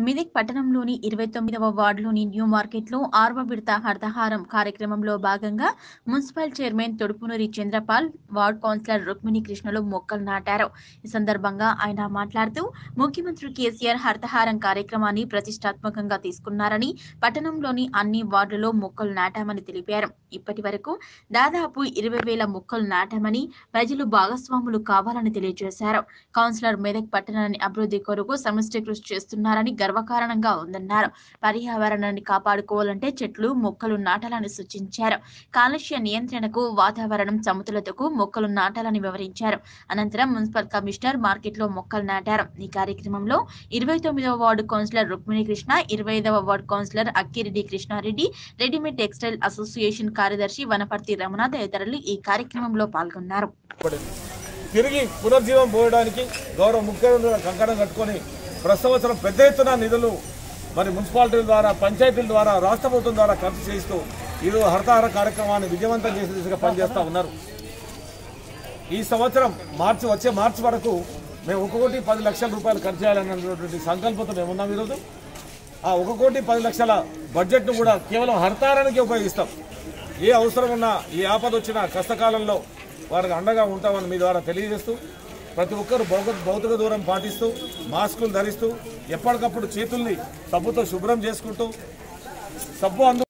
మెదక్ పట్టణంలోని ఇరవై తొమ్మిదవ వార్డులోని న్యూ మార్కెట్లో ఆరవ విడత హర్తహారం కార్యక్రమంలో భాగంగా municipal chairman Thodupunoori Chandrapal ward councillor Rukmini కృష్ణలు మొక్కలు నాటారు ఈ సందర్భంగా ఆయన మాట్లాడుతూ ముఖ్యమంత్రి కేసీఆర్ హర్తహారం కార్యక్రమాన్ని ప్రతిష్టాత్మకంగా తీసుకున్నారని పట్టణంలోని అన్ని వార్డులలో మొక్కలు నాటామని తెలిపారు ఇప్పటి వరకు దాదాపు ఇరవై వేల మొక్కలు నాటామని ప్రజలు భాగస్వాములు కావాలని తెలియజేశారు కౌన్సిలర్ మెదక్ పట్టణాన్ని అభివృద్ధి కొరకు సమిష్టి కృషి చేస్తున్నారని గర్వకారణంగా ఉందన్నారు పర్యావరణాన్ని కాపాడుకోవాలంటే చెట్లు మొక్కలు నాటాలని సూచించారు కాలుష్య నియంత్రణకు వాతావరణం సమతులతకు మొక్కలు నాటాలని వివరించారు అనంతరం మున్సిపల్ కమిషనర్ మార్కెట్లో మొక్కలు నాటారు ఈ కార్యక్రమంలో ఇరవై తొమ్మిదవ వార్డు కౌన్సిలర్ రుక్మిణి కృష్ణ ఇరవై ఐదవ ward councillor Akkireddy Krishnareddy readymade textile association కార్యదర్శి వనపర్తి రమణ తదితరులు ఈ కార్యక్రమంలో పాల్గొన్నారు పడింది తిరిగి పునర్జీవం పోయడానికి గౌరవ ముఖ్యమంత్రి కంకణం కట్టుకొని ప్రతి సంవత్సరం పెద్ద ఎత్తున నిధులు మరి మున్సిపాలిటీల ద్వారా పంచాయతీల ద్వారా రాష్ట్ర ప్రభుత్వం ద్వారా ఖర్చు చేస్తూ ఈరోజు హరితహార కార్యక్రమాన్ని విజయవంతం చేసే దిశగా పనిచేస్తూ ఉన్నారు ఈ సంవత్సరం మార్చి వచ్చే మార్చి వరకు మేము ఒక కోటి పది లక్షల రూపాయలు ఖర్చు చేయాలన్నటువంటి సంకల్పంతో మేము ఉన్నాం ఈరోజు ఆ ఒక కోటి పది లక్షల బడ్జెట్ను కూడా కేవలం హరితారానికి ఉపయోగిస్తాం ఏ అవసరం ఉన్నా ఏ ఆపద వచ్చినా కష్టకాలంలో వారికి అండగా ఉంటామని మీ ద్వారా తెలియజేస్తూ ప్రతి ఒక్కరు భౌతిక భౌతిక దూరం పాటిస్తూ మాస్కులు ధరిస్తూ ఎప్పటికప్పుడు చేతుల్ని సబ్బుతో శుభ్రం చేసుకుంటూ సబ్బు అందు